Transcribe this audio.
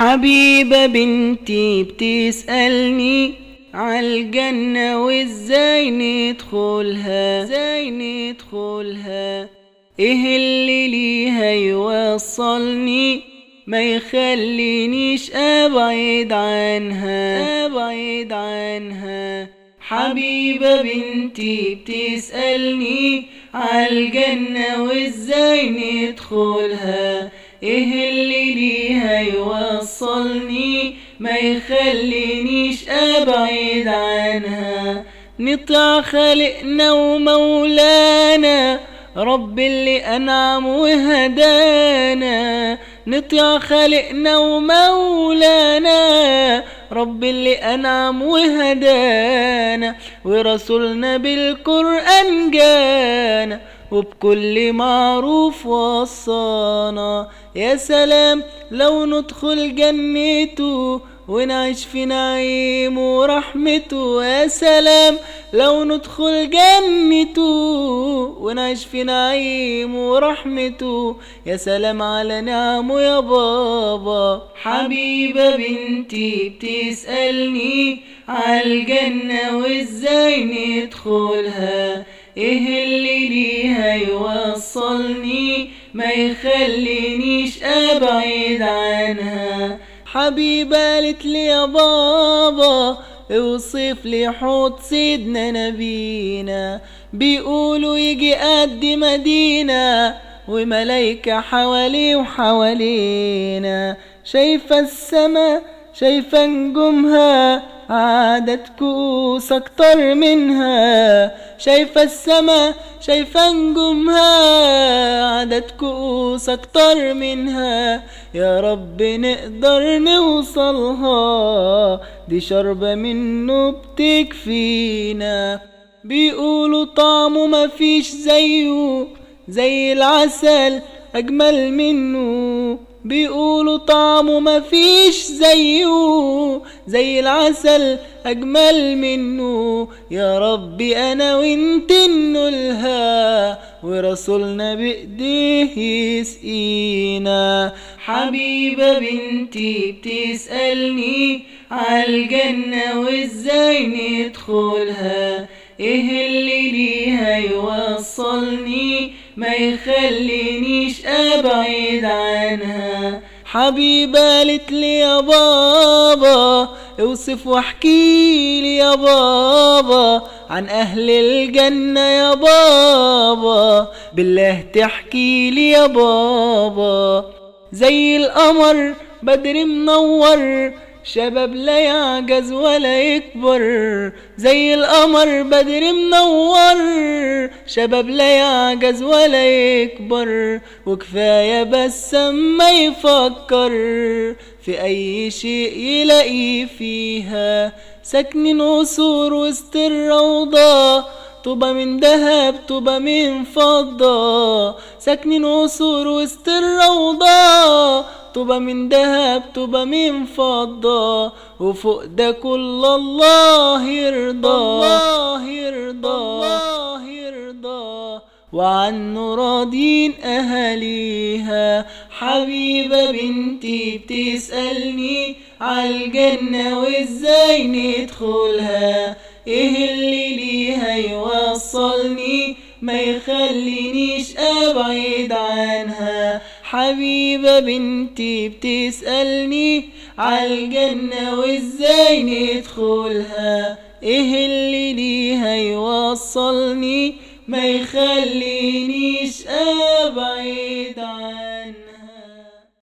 حبيبة بنتي بتسألني عالجنة وازاي ندخلها ازاي ندخلها ايه اللي ليها يوصلني ما يخلينيش ابعد عنها ابعد عنها حبيبة بنتي بتسألني عالجنة وازاي ندخلها ايه اللي ليها يوصلني ما يخلينيش ابعد عنها نطع خالقنا ومولانا رب اللي انعم وهدانا نطيع خالقنا ومولانا رب اللي انعم وهدانا ورسولنا بالقران جانا وبكل معروف وصانا يا سلام لو ندخل جنته ونعيش في نعيم ورحمته يا سلام لو ندخل جنته ونعيش في نعيم ورحمته يا سلام على نعمه يا بابا حبيبة بنتي بتسألني عالجنة وازاي ندخلها ايه اللي ليها يوصلني ما يخلينيش ابعد عنها حبيبة قالت لي يا بابا اوصف لي حوض سيدنا نبينا بيقولوا يجي قد مدينة وملايكة حواليه وحوالينا شايفة السما شايفة نجومها عدد كؤوس اكتر منها شايفة السما شايفة نجومها عدد كؤوس اكتر منها يا رب نقدر نوصلها دي شربة منه بتكفينا بيقولوا طعمه مفيش زيه زي العسل أجمل منه بيقولوا طعمه مفيش زيه زي العسل أجمل منه يا ربي أنا وانت نلها ورسولنا بإيديه يسقينا حبيبة بنتي بتسألني عالجنة وازاي ندخلها ايه اللي ليها يوصلني ما يخلينيش ابعد عنها حبيبة قالت لي يا بابا اوصف واحكي لي يا بابا عن اهل الجنة يا بابا بالله تحكي لي يا بابا زي القمر بدر منور شباب لا يعجز ولا يكبر زي القمر بدر منور شباب لا يعجز ولا يكبر وكفاية بس ما يفكر في أي شيء يلاقيه فيها ساكنين قصور وسط الروضة طوبة من دهب طوبة من فضة ساكنين قصور وسط الروضة طوبة من دهب طوبة من فضة وفوق ده كل الله يرضى الله يرضى الله يرضى وعنه راضين أهاليها حبيبة بنتي بتسألني عالجنة وازاي ندخلها ايه اللي ليها يوصلني ما يخلينيش ابعد عنها حبيبة بنتي بتسألني عالجنة وازاي ندخلها ايه اللي ليها يوصلني ما يخلينيش